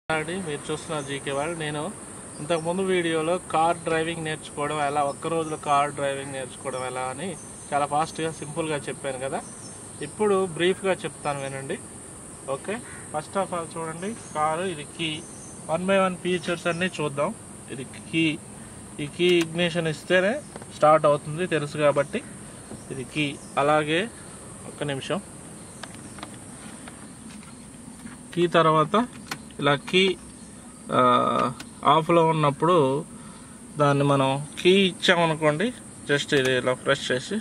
అండి మీరు చూస్తున్న జీకే వాళ్ళు నేను ఇంతకుముందు వీడియోలో కార్ డ్రైవింగ్ నేర్చుకోవడం ఎలా ఒక్క రోజులో కార్ డ్రైవింగ్ నేర్చుకోవడం ఎలా అని చాలా ఫాస్ట్గా సింపుల్గా చెప్పాను కదా ఇప్పుడు బ్రీఫ్గా చెప్తాను వినండి ఓకే ఫస్ట్ ఆఫ్ ఆల్ చూడండి కారు ఇది కీ వన్ బై వన్ ఫీచర్స్ అన్నీ చూద్దాం ఇది కీ ఈ కీ ఇగ్నిషన్ ఇస్తేనే స్టార్ట్ అవుతుంది తెలుసు కాబట్టి ఇది కీ అలాగే ఒక్క నిమిషం కీ తర్వాత ఇలా కీ ఆ, ఆఫ్లో ఉన్నప్పుడు దాన్ని మనం కీ ఇచ్చామనుకోండి జస్ట్ ఇది ఇలా ప్రెస్ చేసి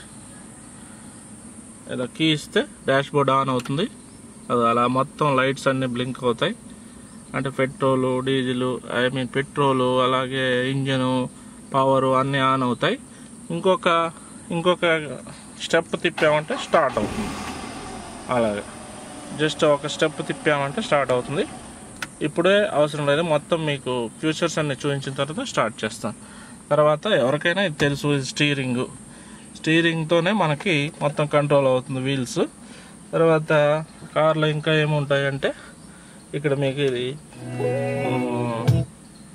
ఇలా కీ ఇస్తే డాష్ బోర్డ్ ఆన్ అవుతుంది అది అలా మొత్తం లైట్స్ అన్నీ బ్లింక్ అవుతాయి అంటే petrol diesel I mean petrol అలాగే ఇంజను పవరు అన్నీ ఆన్ అవుతాయి ఇంకొక ఇంకొక స్టెప్ తిప్పామంటే స్టార్ట్ అవుతుంది అలాగే జస్ట్ ఒక స్టెప్ తిప్పామంటే స్టార్ట్ అవుతుంది ఇప్పుడే అవసరం లేదు మొత్తం మీకు ఫ్యూచర్స్ అన్ని చూపించిన తర్వాత స్టార్ట్ చేస్తాం తర్వాత ఎవరికైనా ఇది తెలుసు ఇది స్టీరింగ్ స్టీరింగ్తోనే మనకి మొత్తం కంట్రోల్ అవుతుంది వీల్స్ తర్వాత కార్లో ఇంకా ఏముంటాయంటే ఇక్కడ మీకు ఇది ఉమ్,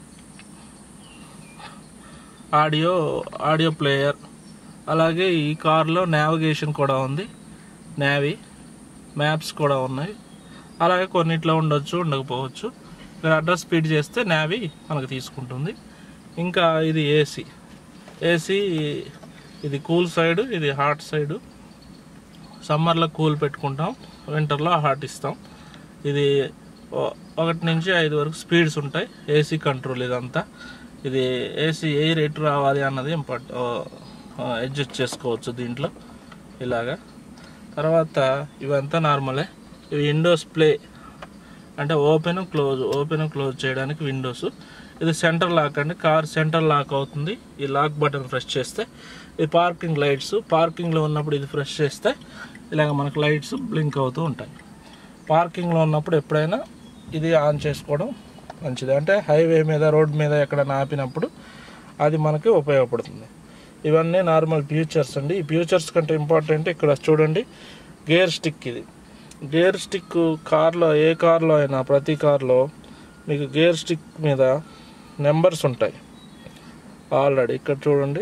ఆడియో ఆడియో ప్లేయర్ అలాగే ఈ కార్లో నావిగేషన్ కూడా ఉంది నావీ మ్యాప్స్ కూడా ఉన్నాయి అలాగే కొన్నిట్లో ఉండొచ్చు ఉండకపోవచ్చు మీరు అడ్రస్ స్పీడ్ చేస్తే నావీ మనకు తీసుకుంటుంది ఇంకా ఇది ఏసీ ఏసీ ఇది కూల్ సైడ్ ఇది హాట్ సైడ్ సమ్మర్లో కూల్ పెట్టుకుంటాం వింటర్లో హాట్ ఇస్తాం ఇది ఓ- ఒకటి నుంచి ఐదు వరకు స్పీడ్స్ ఉంటాయి ఏసీ కంట్రోల్ ఇదంతా ఇది ఏసీ ఏ రేటు రావాలి అన్నది ఇంపార్ట్ అడ్జస్ట్ చేసుకోవచ్చు దీంట్లో ఇలాగా తర్వాత ఇవంతా నార్మలే ఇవి విండోస్ ప్లే అంటే ఓపెన్ క్లోజ్ ఓపెన్ క్లోజ్ చేయడానికి విండోస్ ఇది సెంటర్ లాక్ అండి కార్ సెంటర్ లాక్ అవుతుంది ఈ లాక్ బటన్ ప్రెస్ చేస్తే ఇది పార్కింగ్ లైట్స్ పార్కింగ్లో ఉన్నప్పుడు ఇది ప్రెస్ చేస్తే ఇలాగ మనకు లైట్స్ బ్లింక్ అవుతూ ఉంటాయి పార్కింగ్లో ఉన్నప్పుడు ఎప్పుడైనా ఇది ఆన్ చేసుకోవడం మంచిది అంటే హైవే మీద రోడ్ మీద ఎక్కడైనా ఆపినప్పుడు అది మనకి ఉపయోగపడుతుంది ఇవన్నీ నార్మల్ ఫ్యూచర్స్ అండి ఈ ఫ్యూచర్స్ కంటే ఇంపార్టెంట్ ఇక్కడ చూడండి గేర్ స్టిక్ ఇది గేర్ స్టిక్ కార్లో ఏ కార్లో అయినా ప్రతి కార్లో మీకు గేర్ స్టిక్ మీద నెంబర్స్ ఉంటాయి ఆల్రెడీ ఇక్కడ చూడండి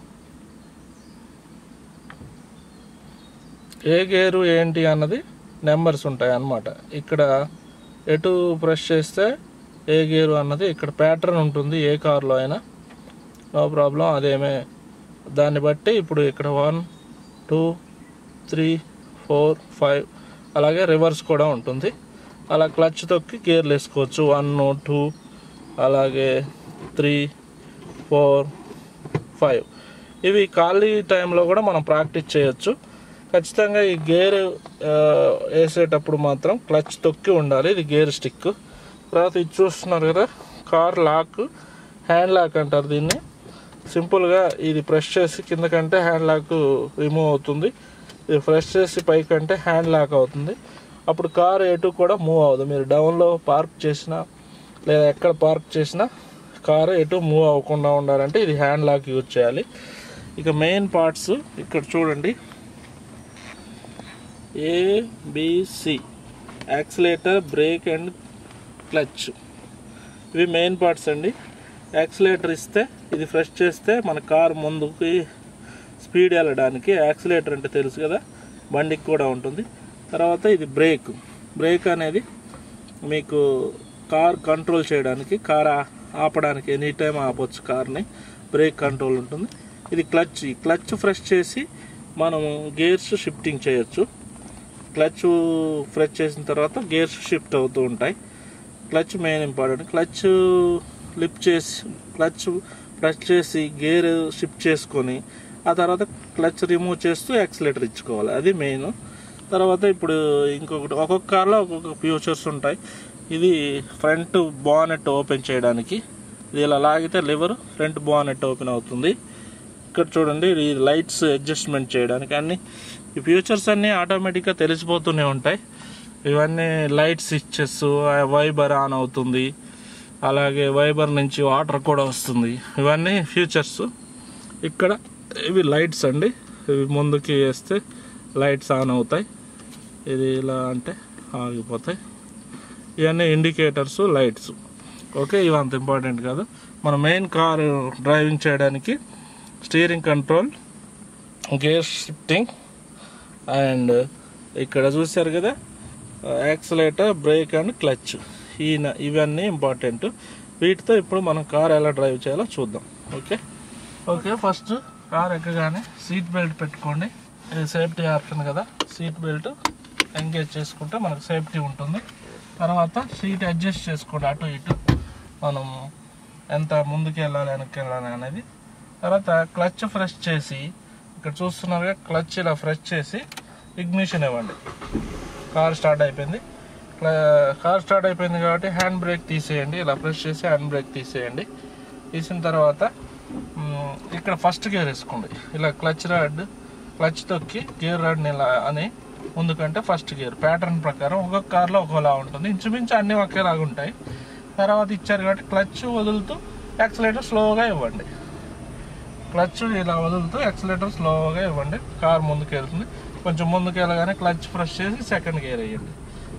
ఏ గేరు ఏంటి అన్నది నెంబర్స్ ఉంటాయి అన్నమాట ఇక్కడ ఎటు ప్రెస్ చేస్తే ఏ గేరు అన్నది ఇక్కడ ప్యాటర్న్ ఉంటుంది ఏ కార్లో అయినా నో ప్రాబ్లం అదేమే దాన్ని బట్టి ఇప్పుడు ఇక్కడ one two three four five అలాగే రివర్స్ కూడా ఉంటుంది అలా క్లచ్ తొక్కి గేర్లు వేసుకోవచ్చు వన్ టూ అలాగే త్రీ ఫోర్ ఫైవ్ ఇవి ఖాళీ టైంలో కూడా మనం ప్రాక్టీస్ చేయొచ్చు ఖచ్చితంగా ఈ గేర్ ఆ, వేసేటప్పుడు మాత్రం క్లచ్ తొక్కి ఉండాలి ఇది గేర్ స్టిక్ తర్వాత ఇది చూస్తున్నారు కదా కార్ లాక్ హ్యాండ్ లాక్ అంటారు దీన్ని సింపుల్గా ఇది ప్రెస్ చేసి కిందకంటే హ్యాండ్ లాక్ రిమూవ్ అవుతుంది ఇది ప్రెస్ చేసి పైకంటే హ్యాండ్ లాక్ అవుతుంది అప్పుడు కార్ ఎటు కూడా మూవ్ అవ్వదు మీరు డౌన్లో పార్క్ చేసినా లేదా ఎక్కడ పార్క్ చేసినా కారు ఎటు మూవ్ అవ్వకుండా ఉండాలంటే ఇది హ్యాండ్ లాక్ యూజ్ చేయాలి ఇక మెయిన్ పార్ట్స్ ఇక్కడ చూడండి ABC accelerator brake and clutch ఇవి మెయిన్ పార్ట్స్ అండి యాక్సిలేటర్ ఇస్తే ఇది ఫ్రెష్ చేస్తే మన కార్ ముందుకి స్పీడ్ వెళ్ళడానికి యాక్సిలేటర్ అంటే తెలుసు కదా బండికి కూడా ఉంటుంది తర్వాత ఇది బ్రేక్ బ్రేక్ అనేది మీకు కార్ కంట్రోల్ చేయడానికి కార్ ఆ- ఆపడానికి ఎనీ టైం ఆపొచ్చు కార్ని బ్రేక్ కంట్రోల్ ఉంటుంది ఇది క్లచ్ ఈ క్లచ్ ఫ్రెష్ చేసి మనము గేర్స్ షిఫ్టింగ్ చేయొచ్చు క్లచ్ ఫ్రెష్ చేసిన తర్వాత గేర్స్ షిఫ్ట్ అవుతూ ఉంటాయి clutch main important clutch lift చేసి క్లచ్ ప్రెస్ చేసి గేర్ షిఫ్ట్ చేసుకొని ఆ తర్వాత క్లచ్ రిమూవ్ చేస్తూ యాక్సిలేటర్ ఇచ్చుకోవాలి అది మెయిన్ తర్వాత ఇప్పుడు ఇంకొకటి ఒక్కొక్క కార్లో ఒక్కొక్క ఫ్యూచర్స్ ఉంటాయి ఇది ఫ్రంట్ బానెట్ ఓపెన్ చేయడానికి ఇది ఇలా లాగితే లివర్ ఫ్రంట్ బానెట్ ఓపెన్ అవుతుంది ఇక్కడ చూడండి ఈ లైట్స్ అడ్జస్ట్మెంట్ చేయడానికి అన్ని ఈ ఫ్యూచర్స్ అన్నీ ఆటోమేటిక్గా తెలిసిపోతూనే ఉంటాయి ఇవన్నీ లైట్ స్విచ్చెస్ వైబర్ ఆన్ అవుతుంది అలాగే వైబర్ నుంచి వాటర్ కూడా వస్తుంది ఇవన్నీ ఫ్యూచర్స్ ఇక్కడ ఇవి లైట్స్ అండి ఇవి ముందుకి వేస్తే లైట్స్ ఆన్ అవుతాయి ఇది ఇలా అంటే ఆగిపోతాయి ఇవన్నీ ఇండికేటర్స్ లైట్స్ ఓకే ఇవి అంత ఇంపార్టెంట్ కాదు మన మెయిన్ కార్ డ్రైవింగ్ చేయడానికి steering control gear shifting and ఇక్కడ చూశారు కదా యాక్సిలేటర్ బ్రేక్ అండ్ క్లచ్ ఈ ఇవన్నీ ఇంపార్టెంట్ వీటితో ఇప్పుడు మనం కార్ ఎలా డ్రైవ్ చేయాలో చూద్దాం ఓకే ఓకే ఫస్ట్ కార్ ఎక్కగానే సీట్ బెల్ట్ పెట్టుకోండి ఇది సేఫ్టీ ఆప్షన్ కదా సీట్ బెల్ట్ ఎంగేజ్ చేసుకుంటే మనకు సేఫ్టీ ఉంటుంది తర్వాత సీట్ అడ్జస్ట్ చేసుకోండి అటు ఇటు మనం ఎంత ముందుకు వెళ్ళాలి వెనక్కి వెళ్ళాలి అనేది తర్వాత క్లచ్ ఫ్రెష్ చేసి ఇక్కడ చూస్తున్నారుగా క్లచ్ ఇలా ఫ్రెష్ చేసి ఇగ్నిషన్ ఇవ్వండి కార్ స్టార్ట్ అయిపోయింది క్ల- కార్ స్టార్ట్ అయిపోయింది కాబట్టి హ్యాండ్ బ్రేక్ తీసేయండి ఇలా ప్రెస్ చేసి హ్యాండ్ బ్రేక్ తీసేయండి తీసిన తర్వాత మ్, ఇక్కడ ఫస్ట్ గేర్ వేసుకోండి ఇలా క్లచ్ రాడ్ క్లచ్ తొక్కి గేర్ రాడ్ని ఇలా అని ముందుకంటే ఫస్ట్ గేర్ ప్యాటర్న్ ప్రకారం ఒక్కొక్క కార్లో ఒక్కోలా ఉంటుంది ఇంచుమించు అన్నీ ఒకేలాగా ఉంటాయి తర్వాత ఇచ్చారు కాబట్టి క్లచ్ వదులుతూ యాక్సిలేటర్ స్లోగా ఇవ్వండి క్లచ్ ఇలా వదులుతూ యాక్సిలేటర్ స్లోగా ఇవ్వండి కార్ ముందుకు వెళ్తుంది కొంచెం ముందుకు వెళ్ళగానే క్లచ్ ప్రెస్ చేసి సెకండ్ గేర్ వేయండి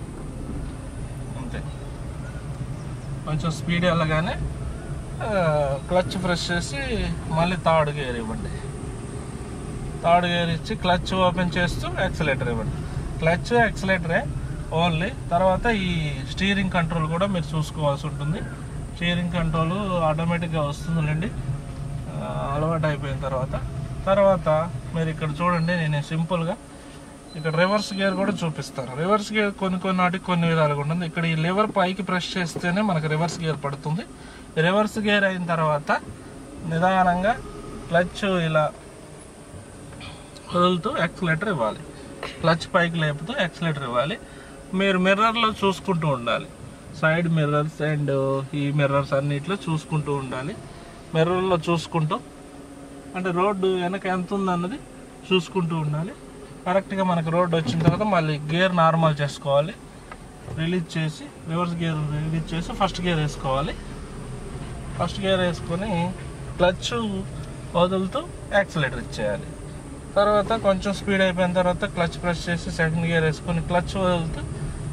అంతే కొంచెం స్పీడ్ వెళ్ళగానే క్లచ్ ప్రెస్ చేసి మళ్ళీ థర్డ్ గేర్ ఇవ్వండి థర్డ్ గేర్ ఇచ్చి క్లచ్ ఓపెన్ చేస్తూ యాక్సిలేటర్ ఇవ్వండి క్లచ్ యాక్సిలేటరే ఓన్లీ తర్వాత ఈ స్టీరింగ్ కంట్రోల్ కూడా మీరు చూసుకోవాల్సి ఉంటుంది స్టీరింగ్ కంట్రోల్ ఆటోమేటిక్గా వస్తుందండి ఆ, అలవాటు అయిపోయిన తర్వాత తర్వాత మీరు ఇక్కడ చూడండి నేను సింపుల్గా ఇక్కడ రివర్స్ గేర్ కూడా చూపిస్తాను రివర్స్ గేర్ కొన్ని కొన్ని నాటికి కొన్ని విధాలుగా ఉంటుంది ఇక్కడ ఈ లివర్ పైకి ప్రెస్ చేస్తేనే మనకు రివర్స్ గేర్ పడుతుంది రివర్స్ గేర్ అయిన తర్వాత నిదానంగా క్లచ్ ఇలా వదులుతూ యాక్సిలేటర్ ఇవ్వాలి క్లచ్ పైకి లేపుతూ యాక్సిలేటర్ ఇవ్వాలి మీరు మిర్రర్లో చూసుకుంటూ ఉండాలి సైడ్ మిర్రర్స్ అండ్ ఈ మిర్రర్స్ అన్నిట్లో చూసుకుంటూ ఉండాలి మిర్రర్లో చూసుకుంటూ అంటే రోడ్డు వెనక ఎంత ఉందన్నది చూసుకుంటూ ఉండాలి కరెక్ట్గా మనకు రోడ్డు వచ్చిన తర్వాత మళ్ళీ గేర్ నార్మల్ చేసుకోవాలి రిలీజ్ చేసి రివర్స్ గేర్ రిలీజ్ చేసి ఫస్ట్ గేర్ వేసుకోవాలి ఫస్ట్ గేర్ వేసుకొని క్లచ్ వదులుతూ యాక్సిలేటర్ ఇచ్చేయాలి తర్వాత కొంచెం స్పీడ్ అయిపోయిన తర్వాత క్లచ్ ప్రెస్ చేసి సెకండ్ గేర్ వేసుకొని క్లచ్ వదులుతూ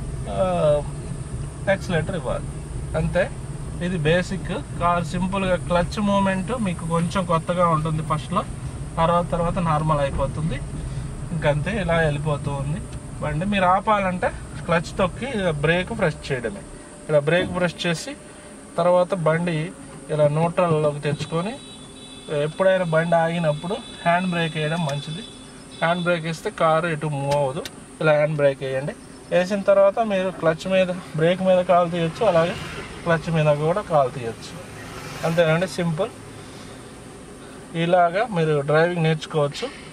యాక్సిలేటర్ ఇవ్వాలి అంతే ఇది బేసిక్ కార్ సింపుల్గా క్లచ్ మూమెంట్ మీకు కొంచెం కొత్తగా ఉంటుంది ఫస్ట్లో తర్వాత తర్వాత నార్మల్ అయిపోతుంది ఇంకంతే ఇలా వెళ్ళిపోతూ ఉంది బండి మీరు ఆపాలంటే క్లచ్ తొక్కి బ్రేక్ ప్రెస్ చేయడమే ఇలా బ్రేక్ ప్రెస్ చేసి తర్వాత బండి ఇలా న్యూట్రల్లోకి తెచ్చుకొని ఎప్పుడైనా బండి ఆగినప్పుడు హ్యాండ్ బ్రేక్ వేయడం మంచిది హ్యాండ్ బ్రేక్ వేస్తే కారు ఎటు మూవ్ అవ్వదు ఇలా హ్యాండ్ బ్రేక్ వేయండి వేసిన తర్వాత మీరు క్లచ్ మీద బ్రేక్ మీద కాలు తీయొచ్చు అలాగే క్లచ్ మీద కూడా కాలు తీయొచ్చు అంతేనండి సింపుల్ ఇలాగా మీరు డ్రైవింగ్ నేర్చుకోవచ్చు